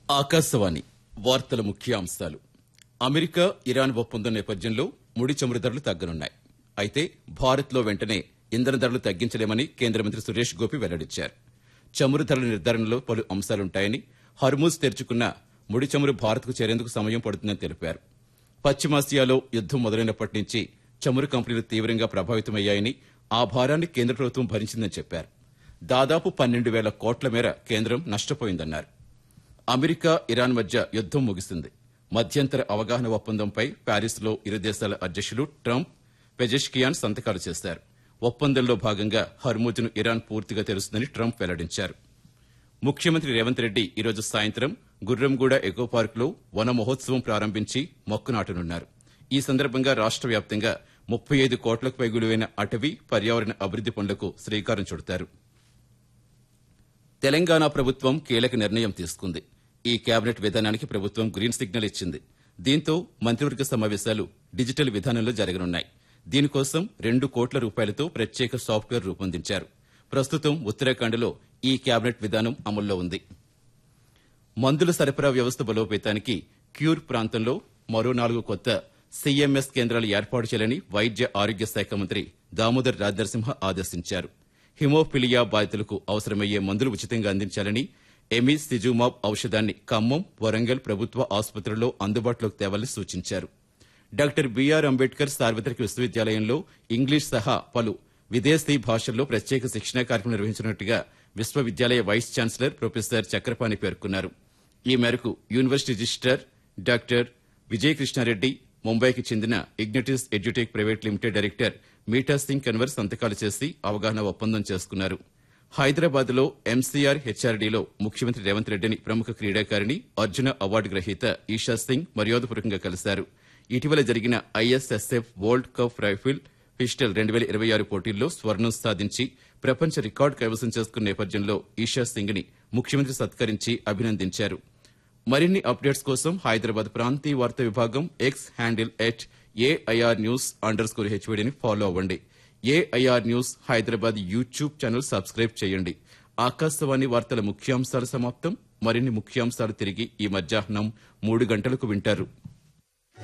ఆకాశవాణి వార్తల ముఖ్యాంశాలు America Iran ఒప్పందం నేపథ్యంలో ముడి చమురు ధరలు తగ్గనున్నాయి అయితే భారత్లో వెంటనే ఇంధన ధరలు తగ్గించలేమని కేంద్ర మంత్రి సురేష్ గోపి వెల్లడించారు చమురు ధరల నిర్ధారణలో పలు అంశాలుంటాయని హర్మూజ్ తెరుచుకున్న ముడి చమురు భారత్కు చేరేందుకు సమయం పడుతుందని తెలిపారు పశ్చిమాసియాలో యుద్దం మొదలైనప్పటి నుంచి చమురు కంపెనీలు తీవ్రంగా ప్రభావితమయ్యాయని ఆ భారాన్ని కేంద్ర ప్రభుత్వం భరించిందని చెప్పారు దాదాపు పన్నెండు వేల కోట్ల మేర కేంద్రం నష్టపోయిందన్నారు అమెరికా ఇరాన్ మధ్య యుద్దం ముగిసింది మధ్యంతర అవగాహన ఒప్పందంపై ప్యారిస్లో ఇరు దేశాల అధ్యక్షులు ట్రంప్ పెజెష్కియాన్ సంతకాలు చేశారు ఒప్పందంలో భాగంగా హర్మూజ్ను ఇరాన్ పూర్తిగా తెరుస్తుందని ట్రంప్ వెల్లడించారు ముఖ్యమంత్రి రేవంత్ రెడ్డి ఈరోజు సాయంత్రం గుర్రంగూడ ఎకో పార్కులో వన మహోత్సవం ప్రారంభించి మొక్కు నాటనున్నారు ఈ సందర్భంగా రాష్ట్ర వ్యాప్తంగా ముప్పై ఐదు కోట్లకు పైగులువైన అటవీ పర్యావరణ అభివృద్ది పనులకు శ్రీకారం చుడతారు తెలంగాణ ప్రభుత్వం కీలక నిర్ణయం తీసుకుంది ఈ కేబినెట్ విధానానికి ప్రభుత్వం గ్రీన్ సిగ్నల్ ఇచ్చింది దీంతో మంత్రివర్గ సమావేశాలు డిజిటల్ విధానంలో జరగనున్నాయి దీనికోసం రెండు కోట్ల రూపాయలతో ప్రత్యేక సాఫ్ట్వేర్ రూపొందించారు ప్రస్తుతం ఉత్తరాఖండ్లో ఈ కేబినెట్ విధానం అమల్లో ఉంది మందుల సరఫరా వ్యవస్థ బలోపేతానికి క్యూర్ ప్రాంతంలో మరో నాలుగు కొత్త సీఎంఎస్ కేంద్రాలు ఏర్పాటు చేయాలని వైద్య ఆరోగ్య శాఖ మంత్రి దామోదర్ రాజనరసింహ ఆదేశించారు హిమోఫిలియా బాధితులకు అవసరమయ్యే మందులు ఉచితంగా అందించాలని ఎమిస్ సిజుమాబ్ ఔషధాన్ని ఖమ్మం వరంగల్ ప్రభుత్వ ఆసుపత్రుల్లో అందుబాటులోకి తేవాలని సూచించారు డాక్టర్ బీఆర్ అంబేద్కర్ సార్వత్రిక విశ్వవిద్యాలయంలో ఇంగ్లీష్ సహా పలు విదేశీ భాషల్లో ప్రత్యేక శిక్షణా కార్యక్రమం నిర్వహించినట్టుగా విశ్వవిద్యాలయ వైస్ ఛాన్సలర్ ప్రొఫెసర్ చక్రపాణి పేర్కొన్నారు ఈ మేరకు యూనివర్సిటీ రిజిస్ట్రార్ డాక్టర్ విజయకృష్ణారెడ్డి ముంబైకి చెందిన Ignitis edtech private limited director Meetha Singh Kanwar సంతకాలు చేసి అవగాహన ఒప్పందం చేసుకున్నారు హైదరాబాద్ లో ఎంసీఆర్ హెచ్ఆర్డీలో ముఖ్యమంత్రి రేవంత్ రెడ్డిని ప్రముఖ క్రీడాకారిణి అర్జున అవార్డు గ్రహీత ఈషా సింగ్ మర్యాదపూర్వకంగా కలిశారు ఇటీవల జరిగిన ISSF world cup rifle pistol రెండు వేల ఇరవై ఆరు పోటీల్లో స్వర్ణం సాధించి ప్రపంచ రికార్డు కైవసం చేసుకున్న నేపథ్యంలో ఈషా సింగ్ ని ముఖ్యమంత్రి సత్కరించి అభినందించారు మరిన్ని అప్డేట్స్ కోసం హైదరాబాద్ ప్రాంతీయ వార్తా విభాగం X handle at AIR news underscore హెచ్వీడీని ఫాలో అవ్వండి AIR news Hyderabad YouTube channel subscribe చేయండి ఆకాశవాణి వార్తల ముఖ్యాంశాలు సమాప్తం మరిన్ని ముఖ్యాంశాలు తిరిగి ఈ మధ్యాహ్నం మూడు గంటలకు వింటారు